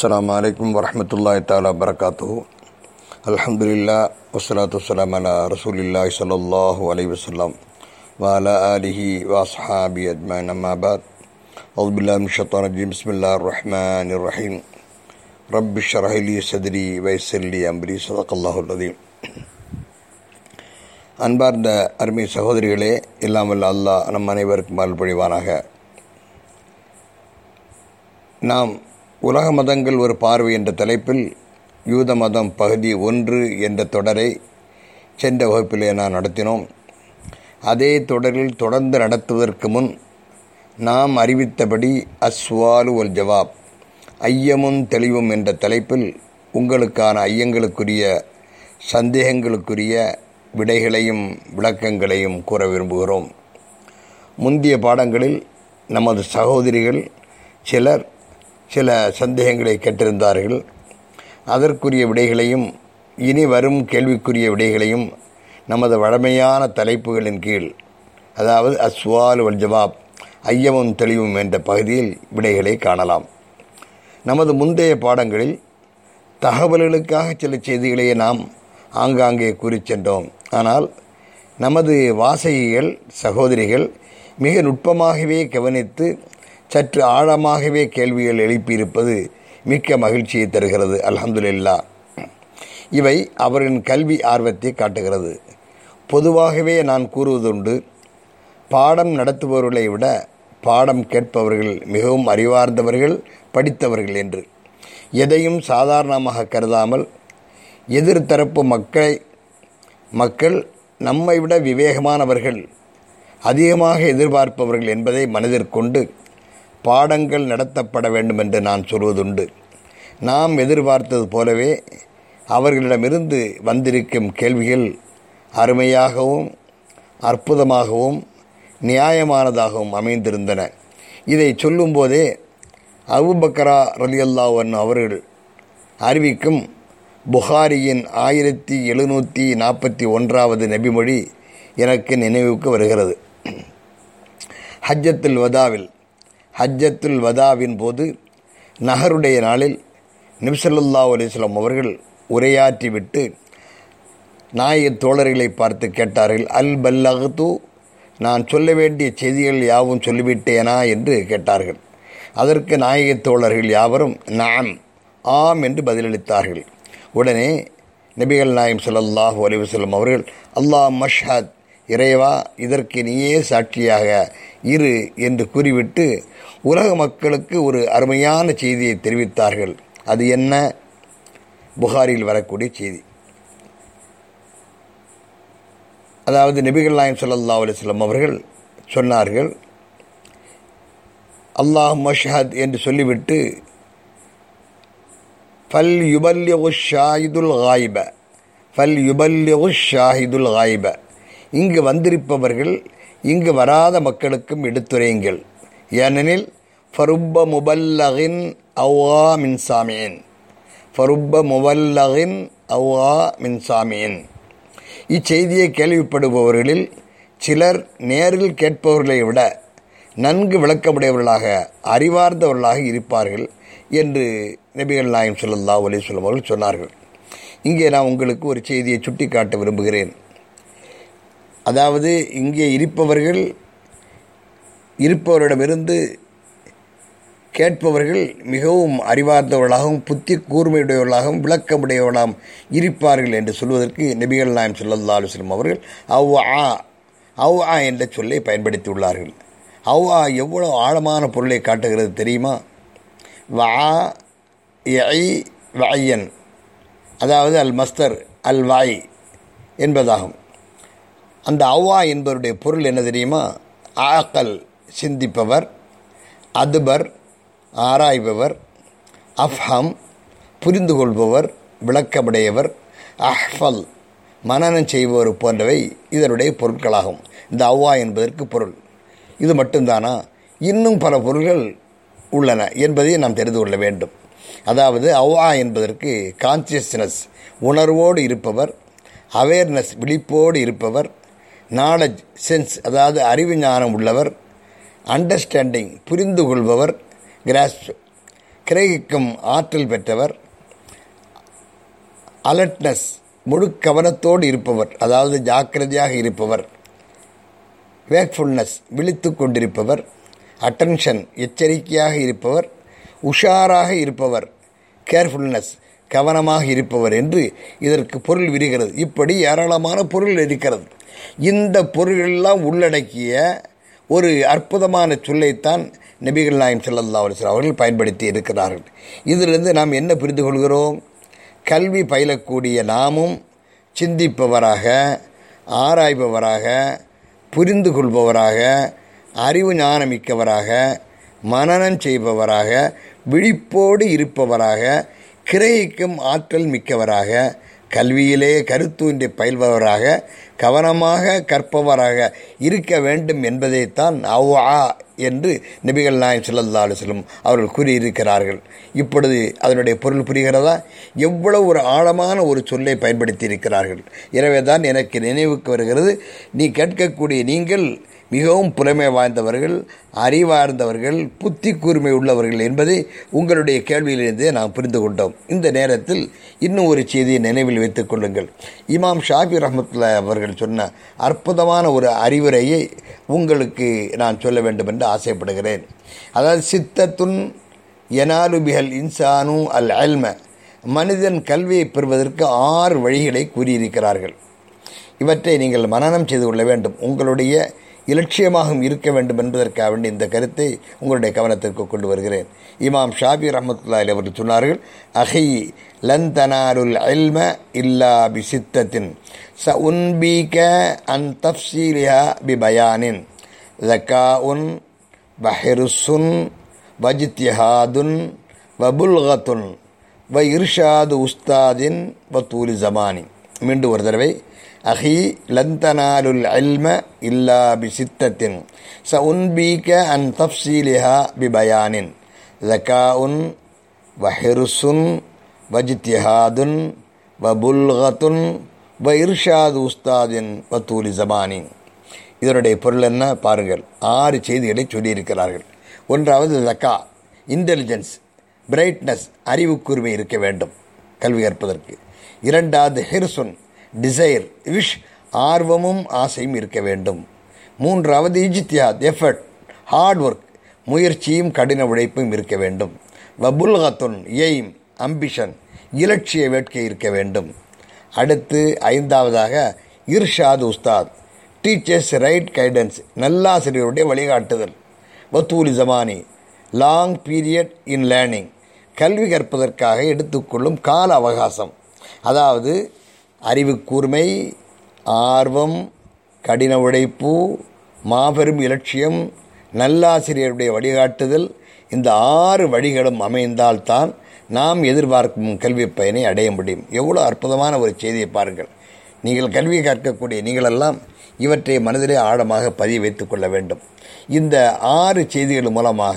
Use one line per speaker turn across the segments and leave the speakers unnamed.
السلام عليكم ورحمة الله تعالى وبركاته الحمد لله والصلاة والسلام على رسول الله صلى الله عليه وسلم وعلى آله وأصحابه أجمعين أما بعد أعوذ بالله من الشيطان الرجيم بسم الله الرحمن الرحيم رب اشرح لي صدري ويسر لي أمري صدق الله العظيم அன்பார்ந்த அருமை சகோதரிகளே இல்லாமல் அல்லாஹ் நம் அனைவருக்கும் அல்பொழிவானாக நாம் உலக மதங்கள் ஒரு பார்வை என்ற தலைப்பில் யூத மதம் பகுதி ஒன்று என்ற தொடரை சென்ற வகுப்பிலே நான் நடத்தினோம் அதே தொடரில் தொடர்ந்து நடத்துவதற்கு முன் நாம் அறிவித்தபடி அஸ்வாலு ஒல் ஜவாப் ஐயமும் தெளிவும் என்ற தலைப்பில் உங்களுக்கான ஐயங்களுக்குரிய சந்தேகங்களுக்குரிய விடைகளையும் விளக்கங்களையும் கூற விரும்புகிறோம் முந்தைய பாடங்களில் நமது சகோதரிகள் சிலர் சில சந்தேகங்களை கேட்டிருந்தார்கள் அதற்குரிய விடைகளையும் இனி வரும் கேள்விக்குரிய விடைகளையும் நமது வழமையான தலைப்புகளின் கீழ் அதாவது அஸ்வால் வல் ஜவாப் ஐயமும் தெளிவும் என்ற பகுதியில் விடைகளை காணலாம் நமது முந்தைய பாடங்களில் தகவல்களுக்காக சில செய்திகளையே நாம் ஆங்காங்கே கூறி சென்றோம் ஆனால் நமது வாசகிகள் சகோதரிகள் மிக நுட்பமாகவே கவனித்து சற்று ஆழமாகவே கேள்விகள் எழுப்பியிருப்பது மிக்க மகிழ்ச்சியை தருகிறது அல்ஹம்துலில்லா இவை அவரின் கல்வி ஆர்வத்தை காட்டுகிறது பொதுவாகவே நான் கூறுவதுண்டு பாடம் நடத்துபவர்களை விட பாடம் கேட்பவர்கள் மிகவும் அறிவார்ந்தவர்கள் படித்தவர்கள் என்று எதையும் சாதாரணமாக கருதாமல் எதிர்த்தரப்பு மக்களை மக்கள் நம்மை விட விவேகமானவர்கள் அதிகமாக எதிர்பார்ப்பவர்கள் என்பதை மனதிற்கொண்டு பாடங்கள் நடத்தப்பட வேண்டும் என்று நான் சொல்வதுண்டு நாம் எதிர்பார்த்தது போலவே அவர்களிடமிருந்து வந்திருக்கும் கேள்விகள் அருமையாகவும் அற்புதமாகவும் நியாயமானதாகவும் அமைந்திருந்தன இதை சொல்லும்போதே அபுபக்கரா ரலியல்லாவன் அவர்கள் அறிவிக்கும் புகாரியின் ஆயிரத்தி எழுநூற்றி நாற்பத்தி ஒன்றாவது நபிமொழி எனக்கு நினைவுக்கு வருகிறது ஹஜ்ஜத்துல் வதாவில் ஹஜ்ஜத்துல் வதாவின் போது நகருடைய நாளில் நிப்சல்லா அலிஸ்லாம் அவர்கள் உரையாற்றிவிட்டு நாயக தோழர்களை பார்த்து கேட்டார்கள் அல் பல்லகத்து நான் சொல்ல வேண்டிய செய்திகள் யாவும் சொல்லிவிட்டேனா என்று கேட்டார்கள் அதற்கு நாயக தோழர்கள் யாவரும் நாம் ஆம் என்று பதிலளித்தார்கள் உடனே நபிகள் நாயம் சல்லாஹூ அலிவசல்லம் அவர்கள் அல்லாஹ் மஷ்ஹத் இறைவா இதற்கு நீயே சாட்சியாக இரு என்று கூறிவிட்டு உலக மக்களுக்கு ஒரு அருமையான செய்தியை தெரிவித்தார்கள் அது என்ன புகாரில் வரக்கூடிய செய்தி அதாவது நபிகள் நாயம் சல்லா அலிஸ்லம் அவர்கள் சொன்னார்கள் அல்லாஹ் மஷ்ஹத் என்று சொல்லிவிட்டு ஃபல் யுபல்யு ஷாஹிதுல் காயிப ஃபல் யுபல்யு ஷாஹிதுல் காயிப இங்கு வந்திருப்பவர்கள் இங்கு வராத மக்களுக்கும் எடுத்துரையுங்கள் ஏனெனில் ஃபருப்ப முபல்லகின் அவ்வா மின்சாமியன் ஃபருப்ப முபல்லகின் அவ்வா மின்சாமியன் இச்செய்தியை கேள்விப்படுபவர்களில் சிலர் நேரில் கேட்பவர்களை விட நன்கு விளக்கமுடையவர்களாக அறிவார்ந்தவர்களாக இருப்பார்கள் என்று நபிகள் நாயம் சொல்லல்லா அலிஸ்லம் அவர்கள் சொன்னார்கள் இங்கே நான் உங்களுக்கு ஒரு செய்தியை சுட்டிக்காட்ட விரும்புகிறேன் அதாவது இங்கே இருப்பவர்கள் இருப்பவரிடமிருந்து கேட்பவர்கள் மிகவும் அறிவார்ந்தவர்களாகவும் புத்தி கூர்மையுடையவர்களாகவும் விளக்கமுடையவர்களாகவும் இருப்பார்கள் என்று சொல்வதற்கு நபிகள் நாயம் சொல்லல்லா அலுவலம் அவர்கள் அவ் ஆ அவ் ஆ என்ற சொல்லை பயன்படுத்தியுள்ளார்கள் அவ் ஆ எவ்வளோ ஆழமான பொருளை காட்டுகிறது தெரியுமா வா ஐ வாயன் அதாவது அல் மஸ்தர் அல் வாய் என்பதாகும் அந்த அவ்வா என்பவருடைய பொருள் என்ன தெரியுமா ஆக்கல் சிந்திப்பவர் அதுபர் ஆராய்பவர் அஃப்ஹம் புரிந்து கொள்பவர் விளக்கமுடையவர் அஹ்ஃபல் மனநம் செய்பவர் போன்றவை இதனுடைய பொருட்களாகும் இந்த அவ்வா என்பதற்கு பொருள் இது மட்டும்தானா இன்னும் பல பொருள்கள் உள்ளன என்பதை நாம் தெரிந்து கொள்ள வேண்டும் அதாவது அவ்வா என்பதற்கு கான்சியஸ்னஸ் உணர்வோடு இருப்பவர் அவேர்னஸ் விழிப்போடு இருப்பவர் நாலேஜ் சென்ஸ் அதாவது அறிவு ஞானம் உள்ளவர் அண்டர்ஸ்டாண்டிங் புரிந்து கொள்பவர் கிராஸ்ப் கிரகிக்கும் ஆற்றல் பெற்றவர் அலர்ட்னஸ் முழு கவனத்தோடு இருப்பவர் அதாவது ஜாக்கிரதையாக இருப்பவர் வேக்ஃபுல்னஸ் விழித்து கொண்டிருப்பவர் அட்டென்ஷன் எச்சரிக்கையாக இருப்பவர் உஷாராக இருப்பவர் கேர்ஃபுல்னஸ் கவனமாக இருப்பவர் என்று இதற்கு பொருள் விரிகிறது இப்படி ஏராளமான பொருள் இருக்கிறது இந்த பொருளெல்லாம் உள்ளடக்கிய ஒரு அற்புதமான சொல்லைத்தான் நபிகள் நாயம் ஸல்லல்லாஹு அலைஹி வஸல்லம் அவர்கள் பயன்படுத்தி இருக்கிறார்கள் இதிலிருந்து நாம் என்ன புரிந்து கொள்கிறோம் கல்வி பயிலக்கூடிய நாமும் சிந்திப்பவராக ஆராய்பவராக புரிந்து கொள்பவராக அறிவு ஞானமிக்கவராக மனனம் செய்பவராக விழிப்போடு இருப்பவராக கிரகிக்கும் ஆற்றல் மிக்கவராக கல்வியிலே கருத்தூன்றி பயில்பவராக கவனமாக கற்பவராக இருக்க வேண்டும் என்பதைத்தான் அவ்வா என்று நபிகள் நாயம் ஸல்லல்லாஹு அலைஹி வஸல்லம் அவர்கள் கூறியிருக்கிறார்கள் இப்பொழுது அதனுடைய பொருள் புரிகிறதா எவ்வளவு ஒரு ஆழமான ஒரு சொல்லை பயன்படுத்தி இருக்கிறார்கள் எனவே தான் எனக்கு நினைவுக்கு வருகிறது நீ கேட்கக்கூடிய நீங்கள் மிகவும் புலமை வாய்ந்தவர்கள் அறிவார்ந்தவர்கள் புத்தி கூர்மை உள்ளவர்கள் என்பதை உங்களுடைய கேள்வியிலிருந்தே நாம் புரிந்து கொண்டோம் இந்த நேரத்தில் இன்னும் ஒரு செய்தியை நினைவில் வைத்துக் கொள்ளுங்கள் இமாம் ஷாஃபி ரஹமத்துல்லா அவர்கள் சொன்ன அற்புதமான ஒரு அறிவுரையை உங்களுக்கு நான் சொல்ல வேண்டும் என்று ஆசைப்படுகிறேன் அதாவது சித்தத்துன் எனாலு பிஹல் இன்சானு அல் அல்ம மனிதன் கல்வியை பெறுவதற்கு ஆறு வழிகளை கூறியிருக்கிறார்கள் இவற்றை நீங்கள் மனனம் செய்து கொள்ள வேண்டும் உங்களுடைய இலட்சியமாகவும் இருக்க வேண்டும் என்பதற்காக வேண்டிய இந்த கருத்தை உங்களுடைய கவனத்திற்கு கொண்டு வருகிறேன் இமாம் ஷாபி ரஹமத்துல்லாஹி அவர்கள் சொன்னார்கள் அஹி லன் தனாருல் அல்ம இல்லா பி சித்தத்தின் ச உன்பீக அன் தப்சீலியா பி பயானின் ஜக்காஉன் பஹிருசுன் வஜித்யஹாதுன் வபுல்கத்துன் வ இர்ஷாது உஸ்தாதின் வ தூலி ஜமானி மீண்டும் ஒரு தடவை அஹி லந்தனாலுல் அல்ம இல்லா பி சித்தத்தின் ச உன்பீக அன் தப்சீலிஹா பி பயானின் ஜக்காஉன் வஹிருசுன் வஜித்யஹாதுன் வபுல்கத்துன் வ இர்ஷாது உஸ்தாதின் வ தூலி ஜமானி இதனுடைய பொருள் என்ன பாருங்கள் ஆறு செய்திகளை சொல்லியிருக்கிறார்கள் ஒன்றாவது ஜக்கா இன்டெலிஜென்ஸ் பிரைட்னஸ் அறிவு கூர்மை இருக்க வேண்டும் கல்வி கற்பதற்கு இரண்டாவது ஹிர்சுன் டிசைர் விஷ் ஆர்வமும் ஆசையும் இருக்க வேண்டும் மூன்றாவது இஜித்யாத் எஃபர்ட் ஹார்ட் ஒர்க் முயற்சியும் கடின உழைப்பும் இருக்க வேண்டும் வபுல்கத்துன் எய்ம் அம்பிஷன் இலட்சிய வேட்கை இருக்க வேண்டும் அடுத்து ஐந்தாவதாக இர்ஷாத் உஸ்தாத் டீச்சர்ஸ் ரைட் கைடன்ஸ் நல்லாசிரியருடைய வழிகாட்டுதல் வத்தூலி ஜமானி லாங் பீரியட் இன் லேர்னிங் கல்வி கற்பதற்காக எடுத்துக்கொள்ளும் கால அவகாசம் அதாவது அறிவு கூர்மை ஆர்வம் கடின உழைப்பு மாபெரும் இலட்சியம் நல்லாசிரியருடைய வழிகாட்டுதல் இந்த ஆறு வழிகளும் அமைந்தால்தான் நாம் எதிர்பார்க்கும் கல்வி பயனை அடைய முடியும் எவ்வளோ அற்புதமான ஒரு செய்தியை பாருங்கள் நீங்கள் கல்வி கற்கக்கூடிய நீங்களெல்லாம் இவற்றை மனதிலே ஆழமாக பதிய வைத்துக் கொள்ள வேண்டும் இந்த ஆறு செய்திகள் மூலமாக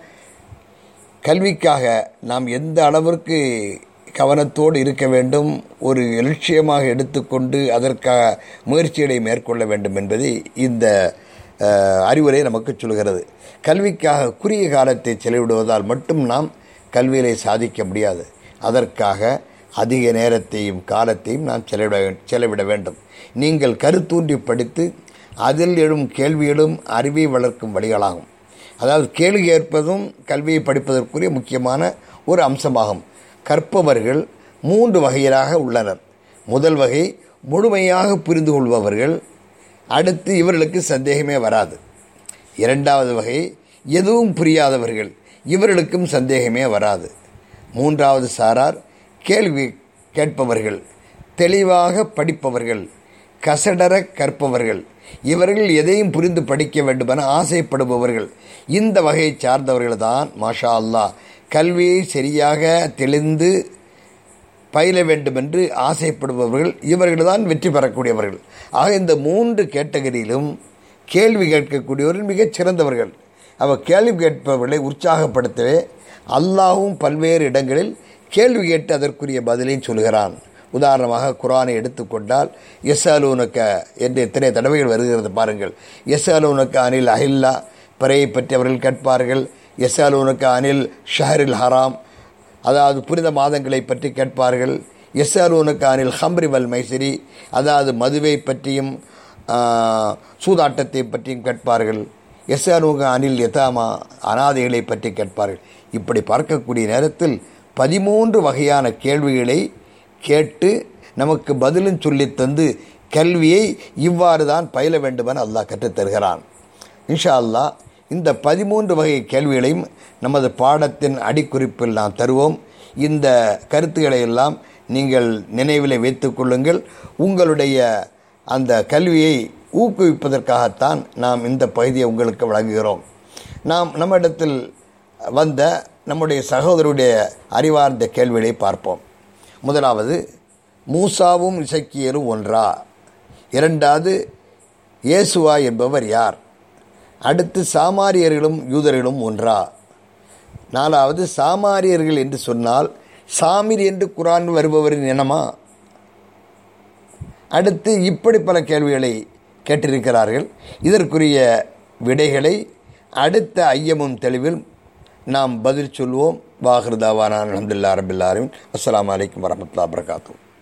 கல்விக்காக நாம் எந்த அளவிற்கு கவனத்தோடு இருக்க வேண்டும் ஒரு லட்சியமாக எடுத்துக்கொண்டு அதற்காக முயற்சிகளை மேற்கொள்ள வேண்டும் என்பதை இந்த அறிவுரை நமக்கு சொல்கிறது கல்விக்காக குறுகிய காலத்தை செலவிடுவதால் மட்டும் நாம் கல்வியிலே சாதிக்க முடியாது அதற்காக அதிக நேரத்தையும் காலத்தையும் நாம் செலவிட செலவிட வேண்டும் நீங்கள் கருத்தூன்றி படித்து அதில் எழும் கேள்விகளும் அறிவை வளர்க்கும் வழிகளாகும் அதாவது கேள்வி ஏற்பதும் கல்வியை படிப்பதற்குரிய முக்கியமான ஒரு அம்சமாகும் கற்பவர்கள் மூன்று வகையிலாக உள்ளனர் முதல் வகை முழுமையாக புரிந்து கொள்பவர்கள் அடுத்து இவர்களுக்கு சந்தேகமே வராது இரண்டாவது வகை எதுவும் புரியாதவர்கள் இவர்களுக்கும் சந்தேகமே வராது மூன்றாவது சாரார் கேள்வி கேட்பவர்கள் தெளிவாக படிப்பவர்கள் கசடர கற்பவர்கள் இவர்கள் எதையும் புரிந்து படிக்க வேண்டுமென ஆசைப்படுபவர்கள் இந்த வகையை சார்ந்தவர்கள் தான் மாஷா அல்லா கல்வியை சரியாக தெளிந்து பயில வேண்டுமென்று ஆசைப்படுபவர்கள் இவர்கள் தான் வெற்றி பெறக்கூடியவர்கள் ஆக இந்த மூன்று கேட்டகரியிலும் கேள்வி கேட்கக்கூடியவர்கள் மிகச் சிறந்தவர்கள் அவர் கேள்வி கேட்பவர்களை உற்சாகப்படுத்தவே அல்லாவும் பல்வேறு இடங்களில் கேள்வி கேட்டு அதற்குரிய பதிலையும் சொல்கிறான் உதாரணமாக குரானை எடுத்துக்கொண்டால் எஸ் அலூனக்க என்று எத்தனை தடவைகள் வருகிறது பாருங்கள் எஸ் அலூனக்க அனில் அஹில்லா பிறையை பற்றி அவர்கள் கேட்பார்கள் எஸ் அலூனக்க அனில் ஷஹரில் ஹராம் அதாவது புனித மாதங்களை பற்றி கேட்பார்கள் எஸ்ஆர்ஓனுக்கு அனில் ஹம்ரி வல் மைசிரி அதாவது மதுவை பற்றியும் சூதாட்டத்தை பற்றியும் கேட்பார்கள் எஸ்ஆர்ஓக்கு அனில் யதாமா அனாதைகளை பற்றி கேட்பார்கள் இப்படி பார்க்கக்கூடிய நேரத்தில் பதிமூன்று வகையான கேள்விகளை கேட்டு நமக்கு பதிலும் சொல்லித் தந்து கல்வியை இவ்வாறு தான் பயில வேண்டுமென அல்லாஹ் கற்றுத்தருகிறான் இன்ஷா அல்லாஹ் இந்த பதிமூன்று வகை கேள்விகளையும் நமது பாடத்தின் அடிக்குறிப்பில் நாம் தருவோம் இந்த கருத்துக்களை எல்லாம் நீங்கள் நினைவில் வைத்துக் கொள்ளுங்கள் உங்களுடைய அந்த கல்வியை ஊக்குவிப்பதற்காகத்தான் நாம் இந்த பகுதியை உங்களுக்கு வழங்குகிறோம் நாம் நம்மிடத்தில் வந்த நம்முடைய சகோதரருடைய அறிவார்ந்த கேள்விகளை பார்ப்போம் முதலாவது மூசாவும் இசக்கியரும் ஒன்றா இரண்டாவது இயேசுவா என்பவர் யார் அடுத்து சாமாரியர்களும் யூதர்களும் ஒன்றா நாலாவது சாமாரியர்கள் என்று சொன்னால் சாமிர் என்று குரான் வருபவரின் இனமா அடுத்து இப்படி பல கேள்விகளை கேட்டிருக்கிறார்கள் இதற்குரிய விடைகளை அடுத்த ஐயமும் தெளிவில் நாம் பதில் சொல்வோம் வாஹிருதாவான அலமதுல்லா ரபில்லாரும் அஸ்லாம் வலைக்கம் வரமத்துல்லா வரகாத்தூ